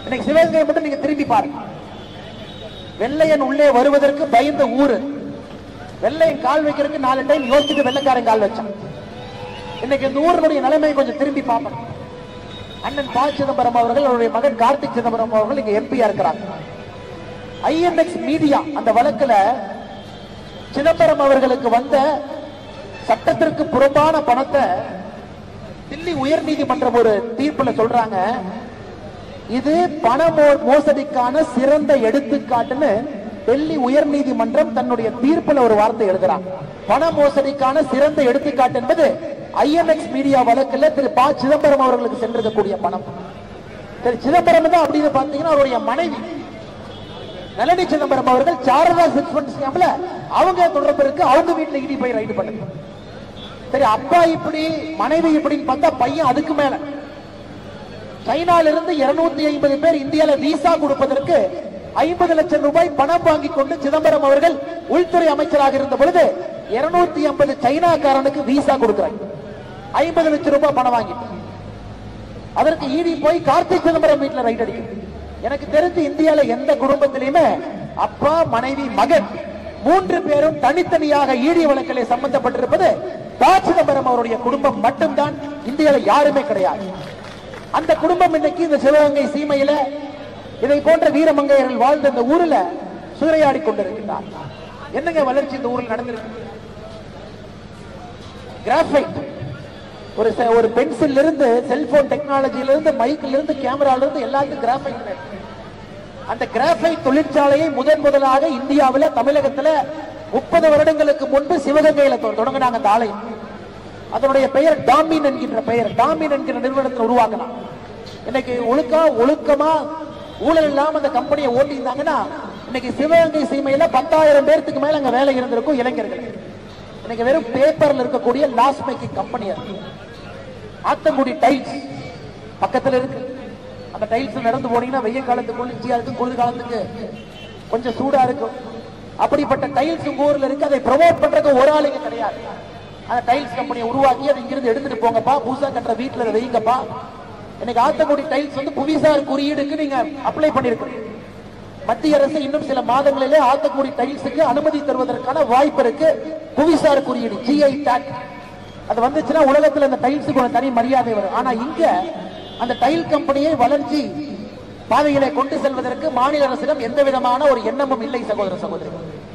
இன்னைக்கு சிவகங்கை மட்டும் நீங்க திரும்பி பாருங்க வெள்ளையன் உள்ளே வருவதற்கு பயந்த ஊரு வெள்ளையன் கால் வைக்கிறதுக்கு நாலு டைம் யோசிச்சுட்டு வெள்ளைக்காரன் கால் வச்சான் இன்னைக்கு இந்த ஊரினுடைய நிலைமையை கொஞ்சம் திரும்பி பார்ப்போம் அண்ணன் ப சிதம்பரம் அவர்கள் அவருடைய மகன் கார்த்திக் சிதம்பரம் அவர்கள் இங்க எம்பியா இருக்கிறாங்க ஐஎன்எக்ஸ் மீடியா அந்த வழக்குல சிதம்பரம் அவர்களுக்கு வந்த சட்டத்திற்கு புறம்பான பணத்தை தில்லி உயர்நீதிமன்றம் ஒரு தீர்ப்புல சொல்றாங்க இது பண மோ- மோசடிக்கான சிறந்த எடுத்துக்காட்டுன்னு டெல்லி உயர்நீதிமன்றம் தன்னுடைய தீர்ப்புல ஒரு வார்த்தை எழுதுறாங்க பண மோசடிக்கான சிறந்த எடுத்துக்காட்டு என்பது ஐஎன்எக்ஸ் மீடியா வழக்குல திரு ப சிதம்பரம் அவர்களுக்கு சென்றிருக்கக்கூடிய பணம் திரு சிதம்பரம் தான் அப்படின்னு பாத்தீங்கன்னா அவருடைய மனைவி நளினி சிதம்பரம் அவர்கள் சாரதா சிக்ஸ் ஃபண்ட் ஸ்கேம்ல அவங்க தொடர்பு இருக்கு அவங்க வீட்டுல இடி போய் ரைடு பண்ணுது சரி அப்பா இப்படி மனைவி இப்படின்னு பார்த்தா பையன் அதுக்கு மேல சைனால இருந்து 250 ஐம்பது பேர் இந்தியால விசா கொடுப்பதற்கு ஐம்பது லட்சம் ரூபாய் பணம் வாங்கி கொண்டு சிதம்பரம் அவர்கள் உள்துறை அமைச்சராக இருந்த பொழுது 250 ஐம்பது சைனாக்காரனுக்கு விசா கொடுக்கிறாங்க ஐம்பது லட்சம் ரூபாய் பணம் வாங்கிட்டு அதற்கு ஈடி போய் கார்த்திக் சிதம்பரம் வீட்டுல ரைட் அடிக்கும் எனக்கு தெரிஞ்சு இந்தியால எந்த குடும்பத்திலையுமே அப்பா மனைவி மகன் மூன்று பேரும் தனித்தனியாக ஈடி வழக்கிலே சம்பந்தப்பட்டிருப்பது ப சிதம்பரம் அவருடைய குடும்பம் மட்டும்தான் இந்தியால யாருமே கிடையாது அந்த குடும்பம் இன்னைக்கு இந்த சிவகங்கை சீமையில இதை போன்ற வீரமங்கையர்கள் வாழ்ந்த இந்த ஊர்ல சூறையாடி கொண்டிருக்கிறார் என்னங்க வளர்ச்சி இந்த ஊரில் நடந்திருக்கு கிராஃபைட் ஒரு செ- ஒரு பென்சில் இருந்து செல்போன் டெக்னாலஜில இருந்து மைக்ல இருந்து கேமரால இருந்து எல்லாத்துக்கும் கிராஃபைட் அந்த கிராஃபைட் தொழிற்சாலையை முதன் முதலாக இந்தியாவுல தமிழகத்துல முப்பது வருடங்களுக்கு முன்பு சிவகங்கையில தொ- தொடங்கினாங்க அந்த ஆலயம் அதனுடைய பெயர் டாமின் என்கின்ற பெயர் டாமின் என்கிற நிறுவனத்தை உருவாக்கலாம் இன்னைக்கு ஒழுக்கா ஒழுக்கமா ஊழல் இல்லாம அந்த கம்பெனியை ஓட்டியிருந்தாங்கன்னா இன்னைக்கு சிவகங்கை சீமையில பத்தாயிரம் பேர்த்துக்கு மேல அங்க வேலை இருந்திருக்கும் இளைஞர்கள் இன்னைக்கு வெறும் பேப்பர்ல இருக்கக்கூடிய லாஸ் மேக்கிங் கம்பெனி அது ஆத்தங்குடி டைல்ஸ் பக்கத்துல இருக்கு அந்த டைல்ஸ் நடந்து போனீங்கன்னா வெய்ய காலத்துக்கு குளிர்ச்சியா இருக்கும் குளிர் காலத்துக்கு கொஞ்சம் சூடா இருக்கும் அப்படிப்பட்ட டைல்ஸ் உங்க ஊர்ல இருக்கு அதை ப்ரமோட் பண்றதுக்கு ஒரு ஆளுங்க கிடையாது அந்த டைல்ஸ் கம்பெனியை உருவாக்கி அதை இங்கிருந்து எடுத்துட்டு போங்கப்பா புதுசா கட்டுற வீட்டுல அதை வைங்கப்பா இன்னைக்கு ஆத்தங்குடி டைல்ஸ் வந்து புவிசார் குறியீடுக்கு நீங்க அப்ளை பண்ணிருக்கீங்க மத்திய அரசு இன்னும் சில மாதங்களிலே ஆத்தக்குடி டைல்ஸுக்கு அனுமதி தருவதற்கான வாய்ப்பு இருக்கு புவிசார் குறியீடு ஜிஐ டேக் அது வந்துச்சுன்னா உலகத்துல அந்த டைல்ஸுக்கு ஒரு தனி மரியாதை வரும் ஆனா இங்க அந்த டைல் கம்பெனியை வளர்ச்சி பாதையிலே கொண்டு செல்வதற்கு மாநில அரசிடம் எந்த விதமான ஒரு எண்ணமும் இல்லை சகோதர சகோதரி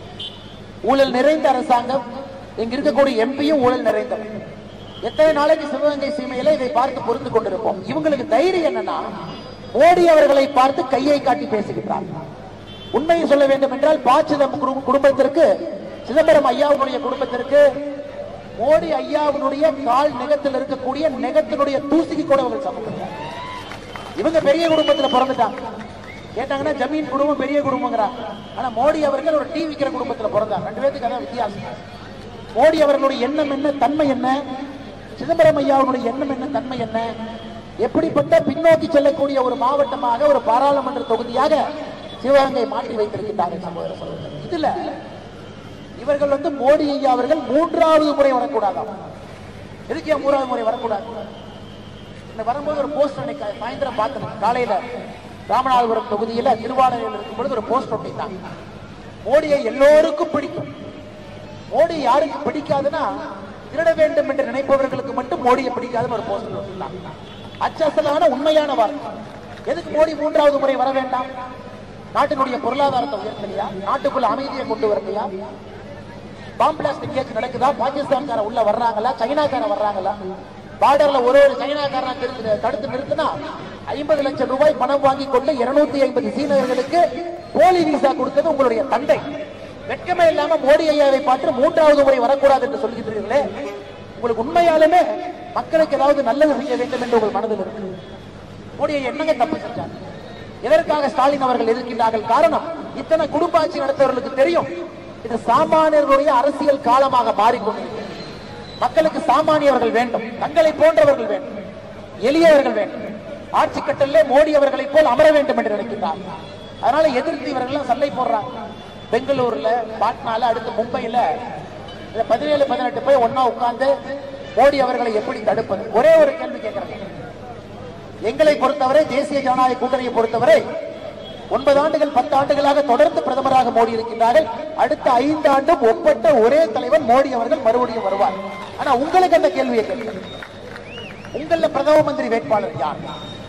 ஊழல் நிறைந்த அரசாங்கம் இங்க இருக்கக்கூடிய எம்பியும் ஊழல் நிறைந்தவர் எத்தனை நாளைக்கு சிவகங்கை சீமையில இதை பார்த்து பொறுத்து கொண்டிருப்போம் இவங்களுக்கு தைரியம் என்னன்னா மோடி அவர்களை பார்த்து கையை காட்டி பேசுகிறார் உண்மையை சொல்ல வேண்டும் என்றால் ப சிதம்பரம் குடும்ப- குடும்பத்திற்கு சிதம்பரம் ஐயாவுடைய குடும்பத்திற்கு மோடி ஐயாவுடைய கால் நெகத்தில் இருக்கக்கூடிய நெகத்தினுடைய தூசிக்கு கூட அவர்கள் சமக்கிறார் இவங்க பெரிய குடும்பத்துல பிறந்துட்டாங்க கேட்டாங்கன்னா ஜமீன் குடும்பம் பெரிய குடும்பங்கிறாங்க ஆனா மோடி அவர்கள் ஒரு டீ விக்கிற குடும்பத்துல பிறந்தாங்க ரெண்டு பேத்துக்கு அதான் வித்தியாசம் மோடி அவர்களுடைய எண்ணம் என்ன தன்மை என்ன சிதம்பரம் ஐயாவுடைய எண்ணம் என்ன தன்மை என்ன எப்படிப்பட்ட பின்னோக்கி செல்லக்கூடிய ஒரு மாவட்டமாக ஒரு பாராளுமன்ற தொகுதியாக சிவகங்கை மாற்றி வைத்திருக்கின்றார்கள் சகோதர சகோதரர் இதுல இவர்கள் வந்து மோடி ஐயா அவர்கள் மூன்றாவது முறை வரக்கூடாதாம் எதுக்கு ஏன் மூன்றாவது முறை வரக்கூடாது இந்த வரும்போது ஒரு போஸ்ட் அன்னைக்கு சாயந்தரம் பார்த்தேன் காலையில ராமநாதபுரம் தொகுதியில திருவாரூரில் இருக்கும் பொழுது ஒரு போஸ்ட் ஒட்டிட்டாங்க மோடியை எல்லோருக்கும் பிடிக்கும் மோடி யாருக்கு பிடிக்காதுன்னா திருட வேண்டும் என்று நினைப்பவர்களுக்கு மட்டும் மோடியை பிடிக்காதுன்னு ஒரு போஸ்ட் ஒட்டிட்டாங்க அச்சசலான உண்மையான வார்த்தை எதுக்கு மோடி மூன்றாவது முறை வர வேண்டாம் நாட்டினுடைய பொருளாதாரத்தை உயர்த்தலையா நாட்டுக்குள்ள அமைதியை கொண்டு வரலையா பாம் பிளாஸ்ட் கேஸ் நடக்குதா பாகிஸ்தான்கார உள்ள வர்றாங்களா சைனாக்கார வர்றாங்களா பார்டர்ல ஒரு ஒரு சைனாக்காரனா திரு- தடுத்து நிறுத்தினா ஐம்பது லட்சம் ரூபாய் பணம் வாங்கி கொண்டு இருநூத்தி ஐம்பது சீனர்களுக்கு போலி விசா கொடுத்தது உங்களுடைய தந்தை வெட்கமே இல்லாம மோடி ஐயாவை பார்த்து மூன்றாவது முறை வரக்கூடாது என்று சொல்கிறீர்களே உங்களுக்கு உண்மையாலுமே மக்களுக்கு ஏதாவது நல்லது செய்ய வேண்டும் என்று உங்கள் மனதில் இருக்கு மோடி ஐயா என்னங்க தப்பு செஞ்சாங்க எதற்காக ஸ்டாலின் அவர்கள் எதிர்க்கின்றார்கள் காரணம் இத்தனை குடும்ப ஆட்சி நடத்துவர்களுக்கு தெரியும் இது சாமானியர்களுடைய அரசியல் காலமாக மாறிக்கொண்டிருக்கிறது மக்களுக்கு சாமானியவர்கள் வேண்டும் தங்களை போன்றவர்கள் வேண்டும் எளியவர்கள் வேண்டும் ஆட்சி கட்டலே மோடி அவர்களைப் போல் அமர வேண்டும் என்று நினைக்கின்றார் அதனால எதிர்த்து இவர்கள் எல்லாம் சண்டை போடுறாங்க பெங்களூர்ல பாட்னால அடுத்து மும்பையில இந்த பதினேழு பதினெட்டு போய் ஒண்ணா உட்கார்ந்து மோடி அவர்களை எப்படி தடுப்பது ஒரே ஒரு கேள்வி கேட்கறாங்க எங்களை பொறுத்தவரை தேசிய ஜனநாயக கூட்டணியை பொறுத்தவரை ஒன்பது ஆண்டுகள் பத்து ஆண்டுகளாக தொடர்ந்து பிரதமராக மோடி இருக்கின்றார்கள் அடுத்த ஐந்து ஆண்டும் ஒப்பற்ற ஒரே தலைவர் மோடி அவர்கள் மறுபடியும் வருவார் ஆனா உங்களுக்கு அந்த கேள்வியை கேட்கிறேன் உங்கள பிரதம மந்திரி வேட்பாளர் யார்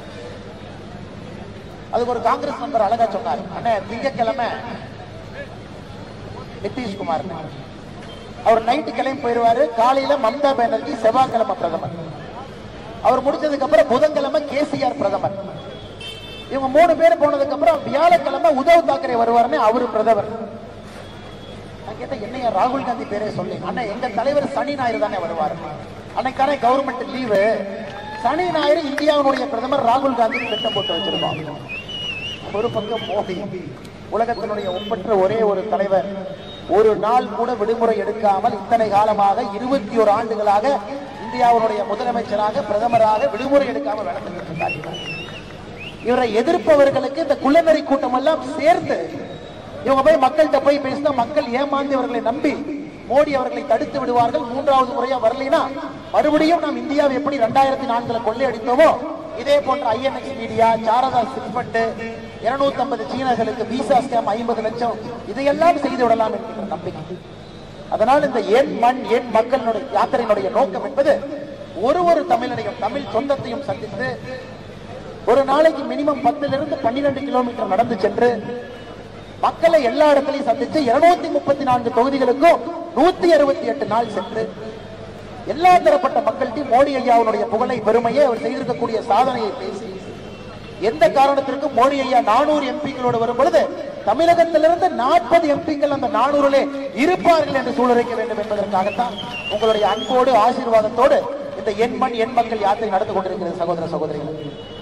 அதுக்கு ஒரு காங்கிரஸ் நண்பர் அழகா சொன்னார் அண்ணே திங்கட்கிழமை நிதிஷ்குமார் அவர் நைட்டு கிளம்பி போயிருவாரு காலையில மம்தா பானர்ஜி செவ்வாய்க்கிழமை பிரதமர் அவர் முடிச்சதுக்கு அப்புறம் புதன்கிழமை கேசிஆர் பிரதமர் இவங்க மூணு பேர் போனதுக்கு அப்புறம் வியாழக்கிழமை உத்தவ் தாக்கரே வருவாருன்னு அவரு பிரதமர் நான் கேட்டேன் என்னையா ராகுல் காந்தி பேரே சொல்லி அண்ணா எங்க தலைவர் சனி ஞாயிறு தானே வருவார் அன்னைக்கான கவர்மெண்ட் லீவு சனி ஞாயிறு இந்தியாவினுடைய பிரதமர் ராகுல் காந்தி திட்டம் போட்டு வச்சிருக்கோம் ஒரு பக்கம் மோடி உலகத்தினுடைய ஒப்பற்ற ஒரே ஒரு தலைவர் ஒரு நாள் கூட விடுமுறை எடுக்காமல் இத்தனை காலமாக இருபத்தி ஒரு ஆண்டுகளாக இந்தியாவினுடைய முதலமைச்சராக பிரதமராக விடுமுறை எடுக்காமல் நடந்துட்டு இருக்கார் இவரை எதிர்ப்பவர்களுக்கு இந்த குள்ளநெறி கூட்டம் எல்லாம் சேர்ந்து இவங்க போய் மக்கள்கிட்ட போய் பேசினா மக்கள் ஏமாந்து இவர்களை நம்பி மோடி அவர்களை தடுத்து விடுவார்கள் மூன்றாவது முறையா வரலைனா மறுபடியும் நாம் இந்தியாவை எப்படி ரெண்டாயிரத்தி நான்குல கொள்ளையடித்தோமோ இதே போன்ற ஐஎன்எக்ஸ் மீடியா சாரதா சிட்பண்ட் இருநூத்தி ஐம்பது சீனர்களுக்கு விசா ஸ்கேம் ஐம்பது லட்சம் இதையெல்லாம் செய்து விடலாம் என்கிற நம்பிக்கை அதனால் இந்த என் மண் என் மக்களினுடைய யாத்திரையினுடைய நோக்கம் என்பது ஒரு ஒரு தமிழனையும் தமிழ் சொந்தத்தையும் சந்தித்து ஒரு நாளைக்கு மினிமம் பத்துல இருந்து பன்னிரண்டு கிலோமீட்டர் நடந்து சென்று மக்களை எல்லா இடத்துலையும் சந்திச்சு இருநூத்தி முப்பத்தி நான்கு தொகுதிகளுக்கும் நூத்தி அறுபத்தி எட்டு நாள் சென்று எல்லா தரப்பட்ட மக்கள்கிட்டையும் மோடி ஐயாவுடைய புகழை பெருமையை அவர் செய்திருக்கக்கூடிய சாதனையை பேசி எந்த காரணத்திற்கும் மோடி ஐயா நானூறு எம்பிக்களோடு வரும் பொழுது தமிழகத்திலிருந்து நாற்பது எம்பிக்கள் அந்த நானூறிலே இருப்பார்கள் என்று சூழலைக்க வேண்டும் என்பதற்காகத்தான் உங்களுடைய அன்போடு ஆசீர்வாதத்தோடு இந்த எண் மண் எண் மக்கள் யாத்திரை நடந்து கொண்டிருக்கிறது சகோதர சகோதரிகள்